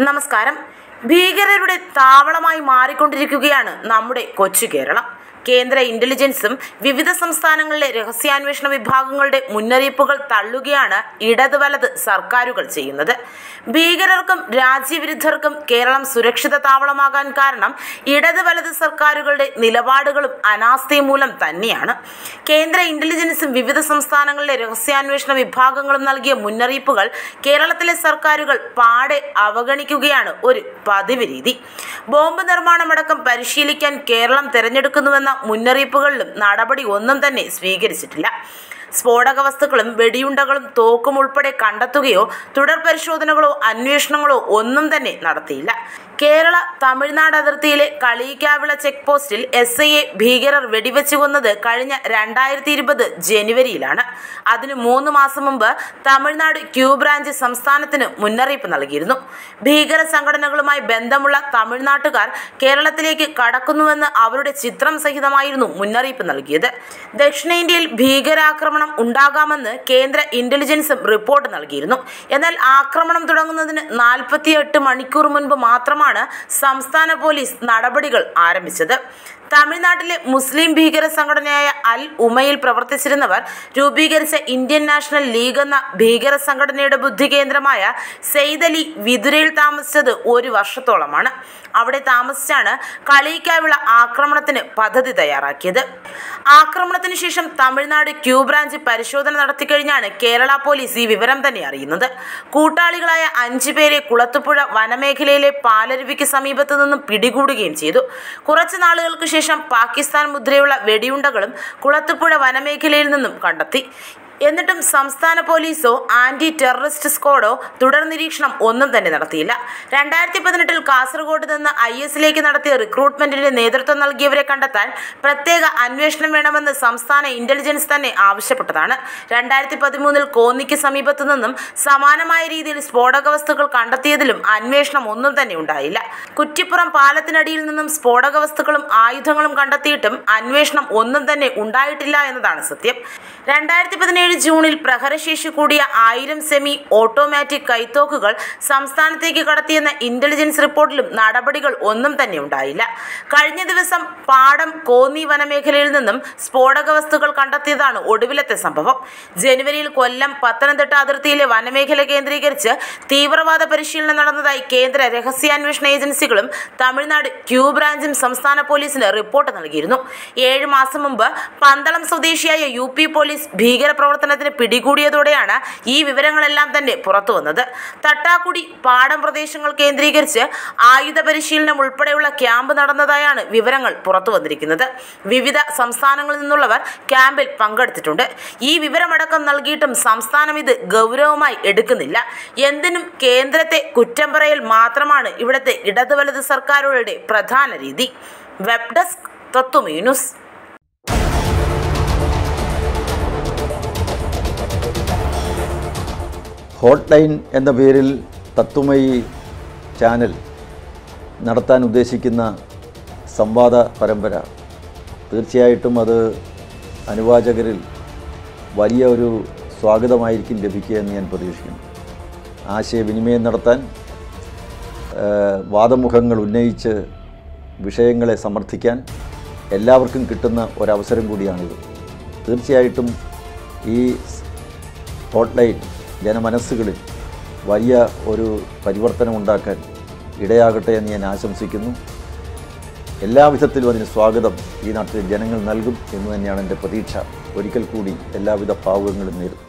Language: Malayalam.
നമസ്കാരം ഭീകരരുടെ താവളമായി മാറിക്കൊണ്ടിരിക്കുകയാണ് നമ്മുടെ കൊച്ചു കേരളം കേന്ദ്ര ഇന്റലിജൻസും വിവിധ സംസ്ഥാനങ്ങളിലെ രഹസ്യാന്വേഷണ വിഭാഗങ്ങളുടെ മുന്നറിയിപ്പുകൾ തള്ളുകയാണ് ഇടത് വലത് സർക്കാരുകൾ ചെയ്യുന്നത് ഭീകരർക്കും രാജ്യവിരുദ്ധർക്കും കേരളം സുരക്ഷിത താവളമാകാൻ കാരണം ഇടത് വലത് സർക്കാരുകളുടെ നിലപാടുകളും അനാസ്ഥയും മൂലം തന്നെയാണ് കേന്ദ്ര ഇന്റലിജൻസും വിവിധ സംസ്ഥാനങ്ങളിലെ രഹസ്യാന്വേഷണ വിഭാഗങ്ങളും നൽകിയ മുന്നറിയിപ്പുകൾ കേരളത്തിലെ സർക്കാരുകൾ പാടെ അവഗണിക്കുകയാണ് ഒരു പതിവ് രീതി ബോംബ് നിർമ്മാണമടക്കം പരിശീലിക്കാൻ കേരളം തിരഞ്ഞെടുക്കുന്നുവെന്ന മുന്നറിയിപ്പുകളിലും നടപടി ഒന്നും തന്നെ സ്വീകരിച്ചിട്ടില്ല സ്ഫോടക വസ്തുക്കളും വെടിയുണ്ടകളും തോക്കും ഉൾപ്പെടെ കണ്ടെത്തുകയോ തുടർ പരിശോധനകളോ അന്വേഷണങ്ങളോ ഒന്നും തന്നെ നടത്തിയില്ല കേരള തമിഴ്നാട് അതിർത്തിയിലെ കളിയിക്കാവിള ചെക്ക് പോസ്റ്റിൽ എസ് ഐയെ ഭീകരർ വെടിവെച്ച് കൊന്നത് കഴിഞ്ഞ രണ്ടായിരത്തി ഇരുപത് ജനുവരിയിലാണ് അതിന് മൂന്ന് മാസം മുമ്പ് തമിഴ്നാട് ക്യൂ ബ്രാഞ്ച് സംസ്ഥാനത്തിന് മുന്നറിയിപ്പ് നൽകിയിരുന്നു ഭീകര സംഘടനകളുമായി ബന്ധമുള്ള തമിഴ്നാട്ടുകാർ കേരളത്തിലേക്ക് കടക്കുന്നുവെന്ന് അവരുടെ ചിത്രം സഹിതമായിരുന്നു മുന്നറിയിപ്പ് നൽകിയത് ദക്ഷിണേന്ത്യയിൽ ഭീകരാക്രമണം ഉണ്ടാകാമെന്ന് കേന്ദ്ര ഇന്റലിജൻസും റിപ്പോർട്ട് നൽകിയിരുന്നു എന്നാൽ ആക്രമണം തുടങ്ങുന്നതിന് നാൽപ്പത്തിയെട്ട് മണിക്കൂർ മുൻപ് മാത്രമാണ് സംസ്ഥാന പോലീസ് നടപടികൾ ആരംഭിച്ചത് തമിഴ്നാട്ടിലെ മുസ്ലിം ഭീകര സംഘടനയായ അൽ ഉമയിൽ പ്രവർത്തിച്ചിരുന്നവർ രൂപീകരിച്ച ഇന്ത്യൻ നാഷണൽ ലീഗ് എന്ന ഭീകര സംഘടനയുടെ ബുദ്ധി കേന്ദ്രമായ സെയ്ദലി വിതുരയിൽ താമസിച്ചത് ഒരു വർഷത്തോളമാണ് അവിടെ താമസിച്ചാണ് കളിയിക്കാവിള ആക്രമണത്തിന് പദ്ധതി തയ്യാറാക്കിയത് ആക്രമണത്തിന് ശേഷം തമിഴ്നാട് ക്യൂ ബ്രാഞ്ച് പരിശോധന നടത്തിക്കഴിഞ്ഞാണ് കേരള പോലീസ് ഈ വിവരം തന്നെ അറിയുന്നത് കൂട്ടാളികളായ അഞ്ചു പേരെ കുളത്തുപുഴ വനമേഖലയിലെ പാലരുവിക്ക് സമീപത്ത് നിന്നും പിടികൂടുകയും ചെയ്തു കുറച്ചു നാളുകൾക്ക് ശേഷം പാകിസ്ഥാൻ മുദ്രയുള്ള വെടിയുണ്ടകളും കുളത്തുപുഴ വനമേഖലയിൽ നിന്നും കണ്ടെത്തി എന്നിട്ടും സംസ്ഥാന പോലീസോ ആന്റി ടെററിസ്റ്റ് സ്ക്വാഡോ തുടർ നിരീക്ഷണം ഒന്നും തന്നെ നടത്തിയില്ല രണ്ടായിരത്തി പതിനെട്ടിൽ കാസർഗോഡ് നിന്ന് ഐ എസിലേക്ക് നടത്തിയ റിക്രൂട്ട്മെന്റിന് നേതൃത്വം നൽകിയവരെ കണ്ടെത്താൻ പ്രത്യേക അന്വേഷണം വേണമെന്ന് സംസ്ഥാന ഇന്റലിജൻസ് തന്നെ ആവശ്യപ്പെട്ടതാണ് രണ്ടായിരത്തി പതിമൂന്നിൽ കോന്നിക്ക് സമീപത്തു നിന്നും സമാനമായ രീതിയിൽ സ്ഫോടക വസ്തുക്കൾ കണ്ടെത്തിയതിലും അന്വേഷണം ഒന്നും തന്നെ ഉണ്ടായില്ല കുറ്റിപ്പുറം പാലത്തിനടിയിൽ നിന്നും സ്ഫോടക വസ്തുക്കളും ആയുധങ്ങളും കണ്ടെത്തിയിട്ടും അന്വേഷണം ഒന്നും തന്നെ ഉണ്ടായിട്ടില്ല എന്നതാണ് സത്യം രണ്ടായിരത്തി പതിനേഴ് ജൂണിൽ പ്രഹരശേഷി കൂടിയ ആയിരം സെമി ഓട്ടോമാറ്റിക് കൈത്തോക്കുകൾ സംസ്ഥാനത്തേക്ക് കടത്തിയെന്ന ഇന്റലിജൻസ് റിപ്പോർട്ടിലും നടപടികൾ ഒന്നും തന്നെ ഉണ്ടായില്ല കഴിഞ്ഞ ദിവസം പാടം കോന്നി വനമേഖലയിൽ നിന്നും സ്ഫോടക വസ്തുക്കൾ കണ്ടെത്തിയതാണ് ഒടുവിലത്തെ സംഭവം ജനുവരിയിൽ കൊല്ലം പത്തനംതിട്ട അതിർത്തിയിലെ വനമേഖല കേന്ദ്രീകരിച്ച് തീവ്രവാദ പരിശീലനം നടന്നതായി കേന്ദ്ര രഹസ്യാന്വേഷണ ഏജൻസികളും തമിഴ്നാട് ക്യൂ ബ്രാഞ്ചും സംസ്ഥാന പോലീസിന് റിപ്പോർട്ട് നൽകിയിരുന്നു ഏഴ് മാസം മുമ്പ് പന്തളം സ്വദേശിയായ യു പി പോലീസ് ഭീകരപ്രവർത്തനത്തിന് പിടികൂടിയതോടെയാണ് ഈ വിവരങ്ങളെല്ലാം തന്നെ പുറത്തു വന്നത് തട്ടാക്കുടി പാടം പ്രദേശങ്ങൾ കേന്ദ്രീകരിച്ച് ആയുധ പരിശീലനം ഉൾപ്പെടെയുള്ള ക്യാമ്പ് നടന്നതായാണ് വിവരങ്ങൾ പുറത്തു വന്നിരിക്കുന്നത് വിവിധ സംസ്ഥാനങ്ങളിൽ നിന്നുള്ളവർ ക്യാമ്പിൽ പങ്കെടുത്തിട്ടുണ്ട് ഈ വിവരമടക്കം നൽകിയിട്ടും സംസ്ഥാനം ഇത് ഗൗരവമായി എടുക്കുന്നില്ല എന്തിനും കേന്ദ്രത്തെ കുറ്റം പറയൽ മാത്രമാണ് ഇവിടുത്തെ ഇടത് വലത് സർക്കാരുകളുടെ പ്രധാന രീതി web desk Tatwamayi news hotline എന്ന പേരിൽ തത്വമയി ചാനൽ നടത്താൻ ഉദ്ദേശിക്കുന്ന സംവാദ പരമ്പര തീർച്ചയായിട്ടും അത് അനുവാചകരിൽ വലിയ ഒരു സ്വാഗതമായിരിക്കും ലഭിക്കുക എന്ന് ഞാൻ പ്രതീക്ഷിക്കുന്നു ആശയവിനിമയം നടത്താൻ ഏഹ്, വാദമുഖങ്ങൾ ഉന്നയിച്ച് വിഷയങ്ങളെ സമർത്ഥിക്കാൻ എല്ലാവർക്കും കിട്ടുന്ന ഒരവസരം കൂടിയാണിത് തീർച്ചയായിട്ടും ഈ ഹോട്ട്ലൈൻ ജനമനസ്സുകളിൽ വലിയ ഒരു പരിവർത്തനമുണ്ടാക്കാൻ ഇടയാകട്ടെ എന്ന് ഞാൻ ആശംസിക്കുന്നു എല്ലാവിധത്തിലും അതിന് സ്വാഗതം ഈ നാട്ടിലെ ജനങ്ങൾ നൽകും എന്ന് തന്നെയാണ് എൻ്റെ പ്രതീക്ഷ ഒരിക്കൽ കൂടി എല്ലാവിധ ഭാവുകങ്ങളും നേരും